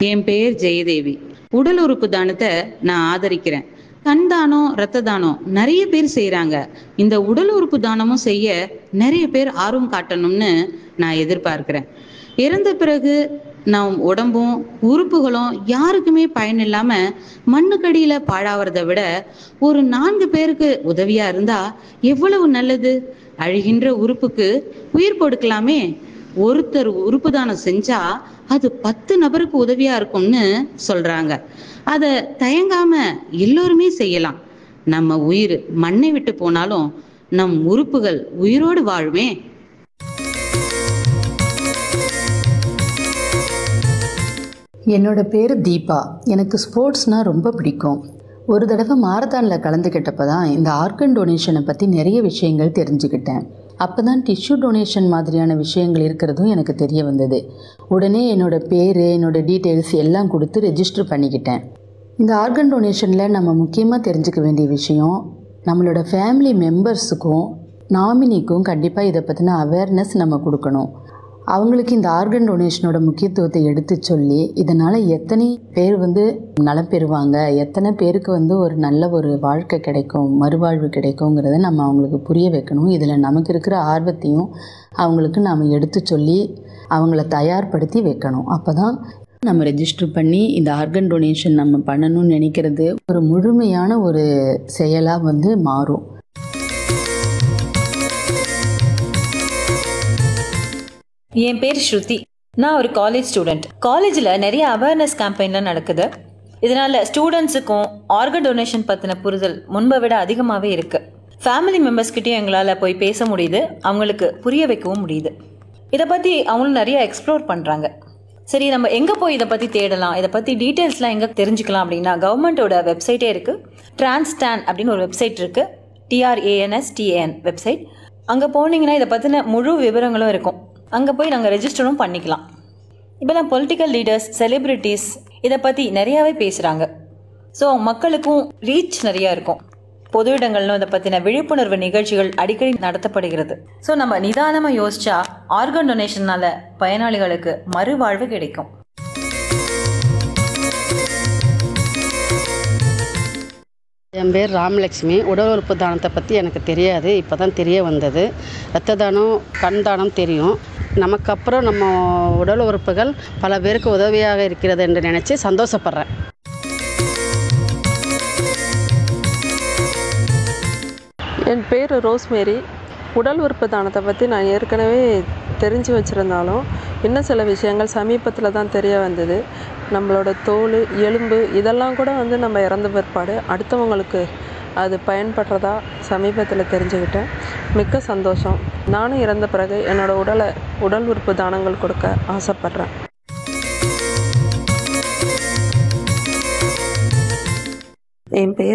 என் பெயர் ஜெயதேவி உடல் உறுப்பு தானத்தை நான் ஆதரிக்கிறேன் கண் தானம் ரத்த தானம் நிறைய பேர் செய்றாங்க இந்த உடல் உறுப்பு தானமும் செய்ய நிறைய பேர் ஆர்வம் காட்டணும்னு நான் எதிர்பார்க்கிறேன் இறந்த பிறகு நம் உடம்பும் உறுப்புகளும் யாருக்குமே பயன் இல்லாம மண்ணுக்கடியில பாழாவறதை விட ஒரு நான்கு பேருக்கு உதவியா இருந்தா எவ்வளவு நல்லது அழிகின்ற உறுப்புக்கு உயிர் கொடுக்கலாமே ஒருத்தர் உறுப்பு தானம் செஞ்சா அது பத்து நபருக்கு உதவியா இருக்கும்னு சொல்றாங்க அத தயங்காம எல்லோருமே செய்யலாம் நம்ம உயிர் மண்ணை விட்டு போனாலும் நம் உறுப்புகள் உயிரோடு வாழுமே என்னோட பேர் தீபா எனக்கு ஸ்போர்ட்ஸ்னால் ரொம்ப பிடிக்கும் ஒரு தடவை மாரத்தானில் கலந்துக்கிட்டப்ப தான் இந்த ஆர்கன் டொனேஷனை பற்றி நிறைய விஷயங்கள் தெரிஞ்சுக்கிட்டேன் அப்போ தான் டிஷ்யூ டொனேஷன் மாதிரியான விஷயங்கள் இருக்கிறதும் எனக்கு தெரிய வந்தது உடனே என்னோட பேர் என்னோட டீட்டெயில்ஸ் எல்லாம் கொடுத்து ரெஜிஸ்டர் பண்ணிக்கிட்டேன் இந்த ஆர்கன் டொனேஷனில் நம்ம முக்கியமாக தெரிஞ்சுக்க வேண்டிய விஷயம் நம்மளோட ஃபேமிலி மெம்பர்ஸுக்கும் நாமினிக்கும் கண்டிப்பாக இதை பற்றின அவேர்னஸ் நம்ம கொடுக்கணும் அவங்களுக்கு இந்த ஆர்கன் டொனேஷனோட முக்கியத்துவத்தை எடுத்து சொல்லி இதனால் எத்தனை பேர் வந்து நலம் பெறுவாங்க எத்தனை பேருக்கு வந்து ஒரு நல்ல ஒரு வாழ்க்கை கிடைக்கும் மறுவாழ்வு கிடைக்குங்கிறத நம்ம அவங்களுக்கு புரிய வைக்கணும் இதில் நமக்கு இருக்கிற ஆர்வத்தையும் அவங்களுக்கு நாம் எடுத்து சொல்லி அவங்கள தயார்படுத்தி வைக்கணும் அப்போ தான் நம்ம ரெஜிஸ்டர் பண்ணி இந்த ஆர்கன் டொனேஷன் நம்ம பண்ணணும்னு நினைக்கிறது ஒரு முழுமையான ஒரு செயலாக வந்து மாறும் என் பேர் ஸ்ருதி நான் ஒரு காலேஜ் ஸ்டூடெண்ட் காலேஜில் நிறைய அவேர்னஸ் கேம்பெயின்லாம் நடக்குது இதனால் ஸ்டூடெண்ட்ஸுக்கும் ஆர்கன் டொனேஷன் பற்றின புரிதல் முன்பை விட அதிகமாகவே இருக்குது ஃபேமிலி மெம்பர்ஸ்கிட்டையும் எங்களால் போய் பேச முடியுது அவங்களுக்கு புரிய வைக்கவும் முடியுது இதை பற்றி அவங்களும் நிறைய எக்ஸ்ப்ளோர் பண்ணுறாங்க சரி நம்ம எங்கே போய் இதை பற்றி தேடலாம் இதை பற்றி டீட்டெயில்ஸ்லாம் எங்கே தெரிஞ்சுக்கலாம் அப்படின்னா கவர்மெண்ட்டோட வெப்சைட்டே இருக்குது டிரான்ஸ்டான் அப்படின்னு ஒரு வெப்சைட் இருக்குது டிஆர்ஏஎன்எஸ் டிஏஎன் வெப்சைட் அங்கே போனீங்கன்னா இதை பற்றின முழு விவரங்களும் இருக்கும் அங்கே போய் நாங்கள் ரெஜிஸ்டரும் பண்ணிக்கலாம் இப்போலாம் பொலிட்டிக்கல் லீடர்ஸ் செலிப்ரிட்டிஸ் இதை பற்றி நிறையாவே பேசுகிறாங்க ஸோ மக்களுக்கும் ரீச் நிறையா இருக்கும் பொது இடங்கள்லும் இதை பற்றின விழிப்புணர்வு நிகழ்ச்சிகள் அடிக்கடி நடத்தப்படுகிறது ஸோ நம்ம நிதானமாக யோசிச்சா ஆர்கன் டொனேஷனால பயனாளிகளுக்கு மறுவாழ்வு கிடைக்கும் என் பேர் ராமலட்சுமி உடல் உறுப்பு தானத்தை பற்றி எனக்கு தெரியாது இப்போ தான் தெரிய வந்தது ரத்த தானம் கண் தானம் தெரியும் நமக்கு அப்புறம் நம்ம உடல் உறுப்புகள் பல பேருக்கு உதவியாக இருக்கிறது என்று நினச்சி சந்தோஷப்படுறேன் என் பேர் ரோஸ்மேரி உடல் உறுப்பு தானத்தை பற்றி நான் ஏற்கனவே தெரிஞ்சு வச்சுருந்தாலும் இன்னும் சில விஷயங்கள் சமீபத்தில் தான் தெரிய வந்தது நம்மளோட தோல் எலும்பு இதெல்லாம் கூட வந்து நம்ம இறந்த பிற்பாடு அடுத்தவங்களுக்கு அது பயன்படுறதா சமீபத்தில் தெரிஞ்சுக்கிட்டேன் மிக்க சந்தோஷம் நானும் இறந்த பிறகு என்னோடய உடலை உடல் உறுப்பு தானங்கள் கொடுக்க ஆசைப்பட்றேன் என் பேர்